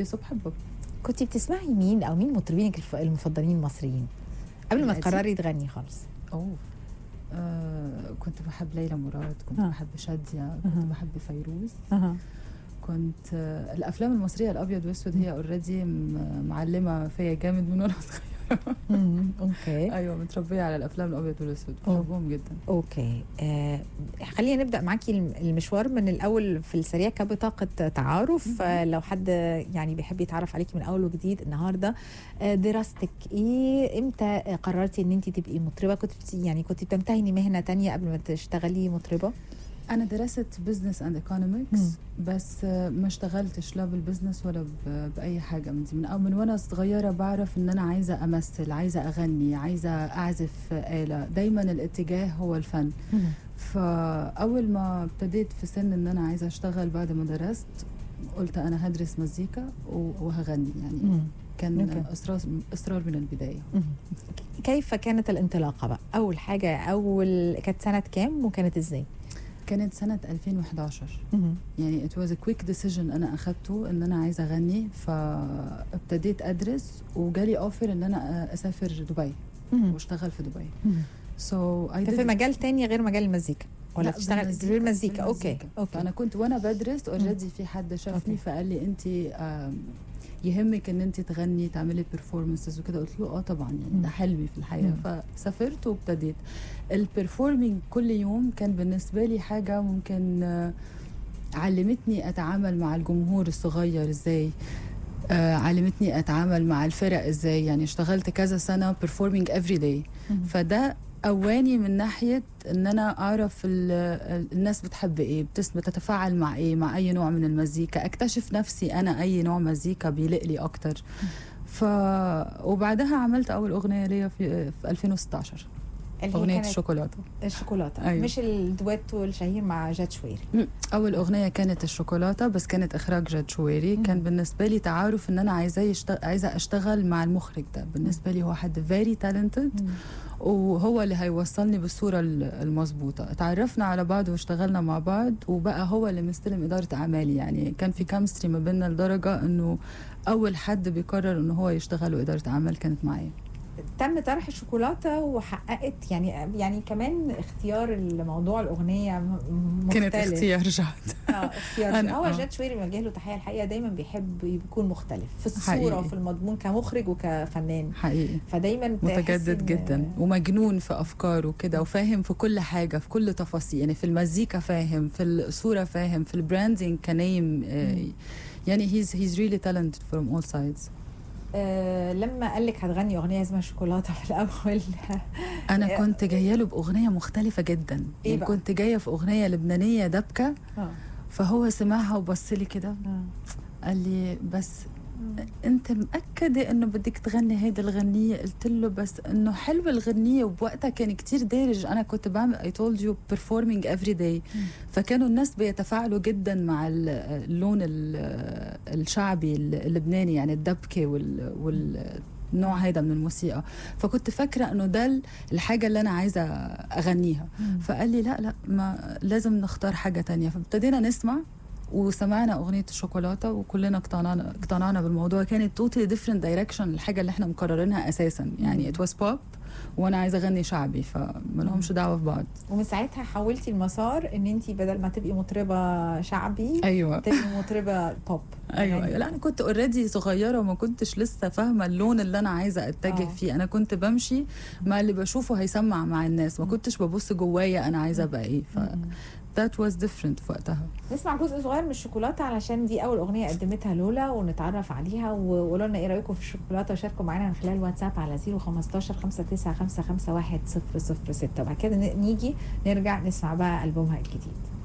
في صبح بحبك كنت بتسمعي مين او مين مطربينك الف- المفضلين المصريين قبل ما القديم؟ تقرري تغني خالص اوه آه كنت بحب ليلى مراد كنت آه. بحب شادية كنت أها. بحب فيروز اها كنت آه الافلام المصريه الابيض واسود هي اوريدي معلمه فيا جامد من وانا صغيره اوكي ايوه متربيه على الافلام الابيض والاسود أوه. بحبهم جدا اوكي آه خلينا نبدا معاكي الم- المشوار من الاول في السريع كبطاقه تعارف آه لو حد يعني بيحب يتعرف عليكي من اول وجديد النهارده آه دراستك ايه امتى آه، قررتي ان انت تبقي مطربه كنت بت- يعني كنت بتمتهني مهنه تانية قبل ما تشتغلي مطربه انا درست بزنس اند ايكونومكس مم. بس آه، ما اشتغلتش لا بالبزنس ولا ب- باي حاجه من دي من أو من وانا صغيره بعرف ان انا عايزه امثل عايزه اغني عايزه اعزف آلة دايما الاتجاه هو الفن فاول ما ابتديت في سن ان انا عايزه اشتغل بعد ما درست قلت انا هدرس مزيكا و- وهغني يعني مم. كان أوكي. اصرار اصرار من البدايه مم. كيف كانت الانطلاقه بقى اول حاجه اول كانت سنه كام وكانت ازاي كانت سنه 2011 يعني it was a quick decision انا اخدته ان انا عايزه اغني فابتديت ادرس وجالي اوفر ان انا اسافر دبي مم. واشتغل في دبي مم. سو so I كان في did- مجال تاني غير مجال المزيكا ولا لا، تشتغل بالمزيكا- في المزيكا اوكي بالمزيكا. اوكي فانا كنت وانا بدرس اوريدي في حد شافني أوكي. فقال لي انت آم، يهمك ان انت تغني تعملي بيرفورمانسز وكده قلت له اه طبعا يعني مم. ده حلمي في الحياه مم. فسافرت وابتديت البرفورمينج كل يوم كان بالنسبه لي حاجه ممكن آه، علمتني اتعامل مع الجمهور الصغير ازاي آه علمتني اتعامل مع الفرق ازاي يعني اشتغلت كذا سنه performing every day مم. فده قواني من ناحيه ان انا اعرف ال- ال- الناس بتحب ايه بتس بتتفاعل مع ايه مع اي نوع من المزيكا اكتشف نفسي انا اي نوع مزيكا بيليق لي اكتر ف وبعدها عملت اول اغنيه ليا في في 2016 اللي هي اغنيه كانت الشوكولاته الشوكولاته أيوة. مش الدويتو الشهير مع جاد شويري مم. اول اغنيه كانت الشوكولاته بس كانت اخراج جاد شويري مم. كان بالنسبه لي تعارف ان انا عايزاه يشتغل عايزه اشتغل مع المخرج ده بالنسبه لي هو حد فيري تالنتد وهو اللي هيوصلني بالصوره ال- المظبوطه اتعرفنا على بعض واشتغلنا مع بعض وبقى هو اللي مستلم اداره اعمالي يعني كان في كيمستري ما بيننا لدرجه انه اول حد بيقرر انه هو يشتغل واداره اعمال كانت معايا تم طرح الشوكولاته وحققت يعني يعني كمان اختيار الموضوع الاغنيه م- مختلف كانت اختيار جاد اه اختيار أنا- هو آه. جاد شويري بنوجه له تحيه الحقيقه دايما بيحب يكون مختلف في الصوره حقيقي. وفي المضمون كمخرج وكفنان حقيقي فدايما تحس متجدد إن- جدا ومجنون في افكاره كده وفاهم في كل حاجه في كل تفاصيل يعني في المزيكا فاهم في الصوره فاهم في البراندنج كنايم آه، مم. يعني هيز هيز ريلي talented from all sides آه لما قال لك هتغني اغنيه اسمها شوكولاته في الاول انا كنت جايه له باغنيه مختلفه جدا إيه يعني بقى؟ كنت جايه في اغنيه لبنانيه دبكه اه فهو سمعها وبص لي كده آه. قال لي بس انت مأكدة انه بدك تغني هيدي الغنية قلت له بس انه حلوة الغنية وبوقتها كان كتير دارج انا كنت بعمل I told you performing every day مم. فكانوا الناس بيتفاعلوا جدا مع ال- اللون ال- الشعبي اللبناني يعني الدبكة وال, وال النوع هيدا من الموسيقى فكنت فاكرة انه ده ال- الحاجة اللي انا عايزة اغنيها مم. فقال لي لا لا ما لازم نختار حاجة تانية فابتدينا نسمع وسمعنا أغنية الشوكولاتة وكلنا اقتنعنا اقتنعنا بالموضوع كانت توتالي ديفرنت دايركشن الحاجة اللي احنا مقررينها أساسا يعني ات واز بوب وأنا عايزة أغني شعبي فما لهمش دعوة في بعض ومن ساعتها حولتي المسار ان انت بدل ما تبقي مطربه شعبي أيوة تبقي مطربه بوب ايوه يعني- أيوة. لا انا كنت اوريدي صغيره وما كنتش لسه فاهمه اللون اللي انا عايزه اتجه آه. فيه انا كنت بمشي مع اللي بشوفه هيسمع مع الناس ما مم. كنتش ببص جوايا انا عايزه ابقى ايه ف مم. that was different في وقتها نسمع جزء صغير من الشوكولاته علشان دي اول اغنيه قدمتها لولا ونتعرف عليها وقولوا لنا ايه رايكم في الشوكولاته وشاركوا معانا من خلال واتساب على 015 59551 006 وبعد كده ن- نيجي نرجع نسمع بقى البومها الجديد